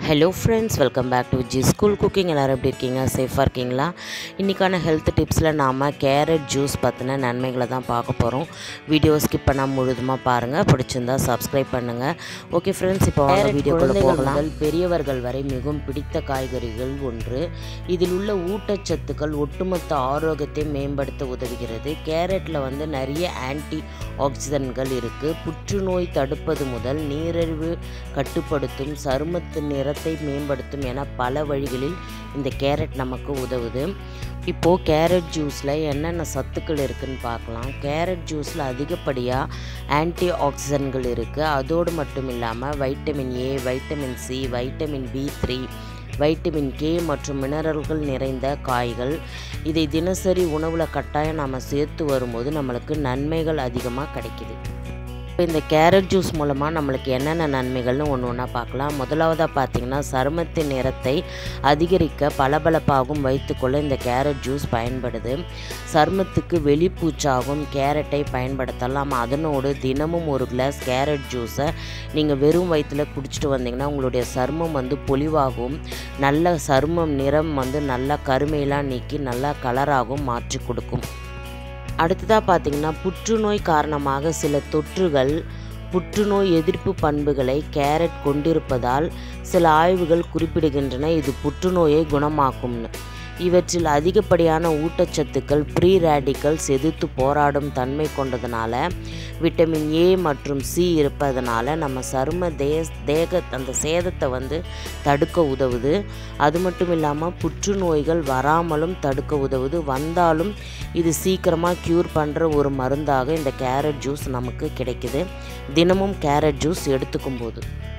hello friends welcome back to G school cooking எல்லோரும் எப்படி இருக்கீங்க சேஃபாக இருக்கீங்களா இன்றைக்கான ஹெல்த் டிப்ஸில் நாம் கேரட் ஜூஸ் பற்றின நன்மைகளை தான் பார்க்க போகிறோம் வீடியோ ஸ்கிப் பண்ணாமல் முழுதுமாக பாருங்கள் பிடிச்சிருந்தா சப்ஸ்கிரைப் பண்ணுங்கள் ஓகே ஃப்ரெண்ட்ஸ் இப்போ வாங்க வீடியோக்குள்ளே போகலாம் முதல் பெரியவர்கள் வரை மிகவும் பிடித்த காய்கறிகள் ஒன்று இதில் உள்ள ஊட்டச்சத்துக்கள் ஒட்டுமொத்த ஆரோக்கியத்தை மேம்படுத்த உதவுகிறது கேரட்டில் வந்து நிறைய ஆன்டி ஆக்சிடன்ட்கள் இருக்குது புற்றுநோய் தடுப்பது முதல் நீரிழிவு கட்டுப்படுத்தும் சருமத்து நிறத்தை மேம்படுத்தும் என பல வழிகளில் இந்த கேரட் நமக்கு உதவுது இப்போது கேரட் ஜூஸில் என்னென்ன சத்துக்கள் இருக்குதுன்னு பார்க்கலாம் கேரட் ஜூஸில் அதிகப்படியாக ஆன்டி ஆக்சிடன்ட்கள் இருக்குது அதோடு மட்டும் இல்லாமல் vitamin A vitamin C vitamin B three vitamin K மற்றும் மினரல்கள் நிறைந்த காய்கள் இதை தினசரி உணவில் கட்டாயம் நாம் சேர்த்து வரும்போது நம்மளுக்கு நன்மைகள் அதிகமாக கிடைக்குது இப்போ இந்த கேரட் ஜூஸ் மூலமாக நம்மளுக்கு என்னென்ன நன்மைகள்னு ஒன்று ஒன்றா பார்க்கலாம் முதலாவதாக பார்த்திங்கன்னா சருமத்தின் நிறத்தை அதிகரிக்க பளபளப்பாகவும் வைத்துக்கொள்ள இந்த கேரட் ஜூஸ் பயன்படுது சருமத்துக்கு வெளிப்பூச்சாகும் கேரட்டை பயன்படுத்தலாம் அதனோடு தினமும் ஒரு கிளாஸ் கேரட் ஜூஸை நீங்கள் வெறும் வயிற்றில் குடிச்சிட்டு வந்தீங்கன்னா உங்களுடைய சருமம் வந்து பொலிவாகவும் நல்ல சருமம் நிறம் வந்து நல்லா கருமையெல்லாம் நீக்கி நல்லா கலராகவும் மாற்றி கொடுக்கும் அடுத்ததாக பார்த்திங்கன்னா புற்றுநோய் காரணமாக சில தொற்றுகள் புற்றுநோய் எதிர்ப்பு பண்புகளை கேரட் கொண்டிருப்பதால் சில ஆய்வுகள் குறிப்பிடுகின்றன இது புற்றுநோயை குணமாக்கும்னு இவற்றில் அதிகப்படியான ஊட்டச்சத்துக்கள் ப்ரீ ரேடிக்கல்ஸ் எதிர்த்து போராடும் தன்மை கொண்டதுனால விட்டமின் ஏ மற்றும் சி இருப்பதனால நம்ம சரும தே தேக அந்த சேதத்தை வந்து தடுக்க உதவுது அது மட்டும் இல்லாமல் புற்றுநோய்கள் வராமலும் தடுக்க உதவுது வந்தாலும் இது சீக்கிரமாக க்யூர் பண்ணுற ஒரு மருந்தாக இந்த கேரட் ஜூஸ் நமக்கு கிடைக்குது தினமும் கேரட் ஜூஸ் எடுத்துக்கும் போது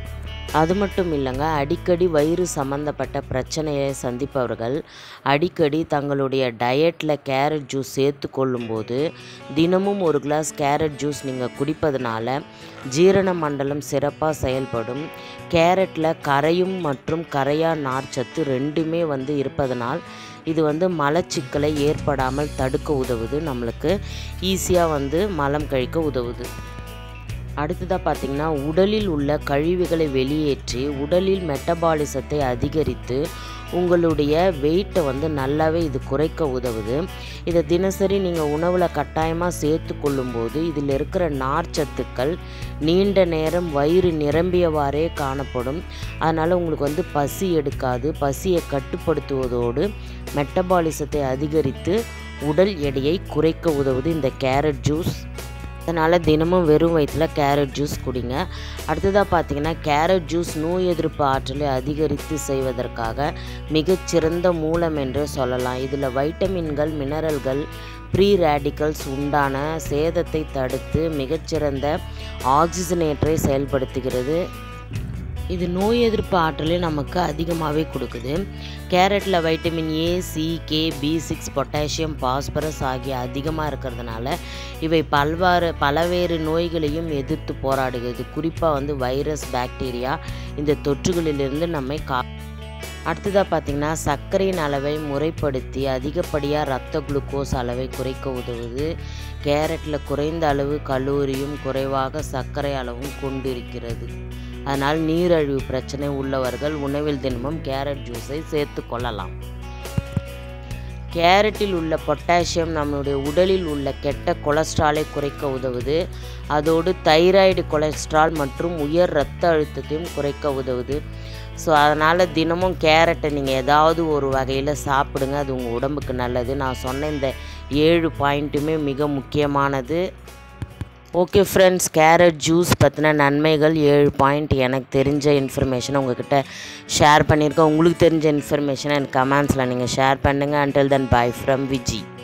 அது மட்டும் இல்லைங்க அடிக்கடி வயிறு சம்மந்தப்பட்ட பிரச்சனையை சந்திப்பவர்கள் அடிக்கடி தங்களுடைய டயட்டில் கேரட் ஜூஸ் சேர்த்து கொள்ளும்போது தினமும் ஒரு கிளாஸ் கேரட் ஜூஸ் நீங்கள் குடிப்பதனால ஜீரண மண்டலம் சிறப்பாக செயல்படும் கேரட்டில் கரையும் மற்றும் கரையா நார்ச்சத்து ரெண்டுமே வந்து இருப்பதனால் இது வந்து மலச்சிக்கலை ஏற்படாமல் தடுக்க உதவுது நம்மளுக்கு ஈஸியாக வந்து மலம் கழிக்க உதவுது அடுத்ததாக பார்த்திங்கன்னா உடலில் உள்ள கழிவுகளை வெளியேற்றி உடலில் மெட்டபாலிசத்தை அதிகரித்து உங்களுடைய வெயிட்டை வந்து நல்லாவே இது குறைக்க உதவுது இதை தினசரி நீங்கள் உணவில் கட்டாயமாக சேர்த்து கொள்ளும்போது இதில் இருக்கிற நார்ச்சத்துக்கள் நீண்ட நேரம் வயிறு நிரம்பியவாறே காணப்படும் அதனால் உங்களுக்கு வந்து பசி எடுக்காது பசியை கட்டுப்படுத்துவதோடு மெட்டபாலிசத்தை அதிகரித்து உடல் எடையை குறைக்க உதவுது இந்த கேரட் ஜூஸ் அதனால் தினமும் வெறும் வயிற்றில் கேரட் ஜூஸ் குடிங்க அடுத்ததாக பார்த்தீங்கன்னா கேரட் ஜூஸ் நோய் எதிர்ப்பு ஆற்றலை அதிகரித்து செய்வதற்காக மிகச்சிறந்த மூலம் என்று சொல்லலாம் இதில் வைட்டமின்கள் மினரல்கள் ப்ரீ ரேடிக்கல்ஸ் உண்டான சேதத்தை தடுத்து மிகச்சிறந்த ஆக்சிஜனேட்டரை செயல்படுத்துகிறது இது நோய் எதிர்ப்பு ஆற்றலை நமக்கு அதிகமாகவே கொடுக்குது கேரட்டில் vitamin A C K B six potassium phosphorus ஆகிய அதிகமாக இருக்கிறதுனால இவை பல்வாறு பலவேறு நோய்களையும் எதிர்த்து போராடுகிறது குறிப்பாக வந்து வைரஸ் பாக்டீரியா இந்த தொற்றுகளிலிருந்து நம்மை கா அடுத்ததாக பார்த்திங்கன்னா சர்க்கரையின் அளவை முறைப்படுத்தி அதிகப்படியாக ரத்த குளுக்கோஸ் அளவை குறைக்க உதவுது கேரட்டில் குறைந்த அளவு கலோரியும் குறைவாக சர்க்கரை அளவும் கொண்டிருக்கிறது அதனால் நீரழிவு பிரச்சனை உள்ளவர்கள் உணவில் தினமும் கேரட் ஜூஸை சேர்த்து கொள்ளலாம் கேரட்டில் உள்ள பொட்டாசியம் நம்மளுடைய உடலில் உள்ள கெட்ட கொலஸ்ட்ராலை குறைக்க உதவுது அதோடு தைராய்டு கொலஸ்ட்ரால் மற்றும் உயர் இரத்த அழுத்தத்தையும் குறைக்க உதவுது ஸோ அதனால் தினமும் கேரட்டை நீங்கள் ஏதாவது ஒரு வகையில் சாப்பிடுங்க அது உங்கள் உடம்புக்கு நல்லது நான் சொன்ன இந்த ஏழு பாயிண்ட்டுமே மிக முக்கியமானது ஓகே ஃப்ரெண்ட்ஸ் கேரட் ஜூஸ் பற்றின நன்மைகள் ஏழு பாயிண்ட் எனக்கு தெரிஞ்ச இன்ஃபர்மேஷனை உங்ககிட்ட ஷேர் பண்ணியிருக்கேன் உங்களுக்கு தெரிஞ்ச இன்ஃபர்மேஷனை எனக்கு கமெண்ட்ஸில் நீங்கள் ஷேர் பண்ணுங்கள் until then bye from Viji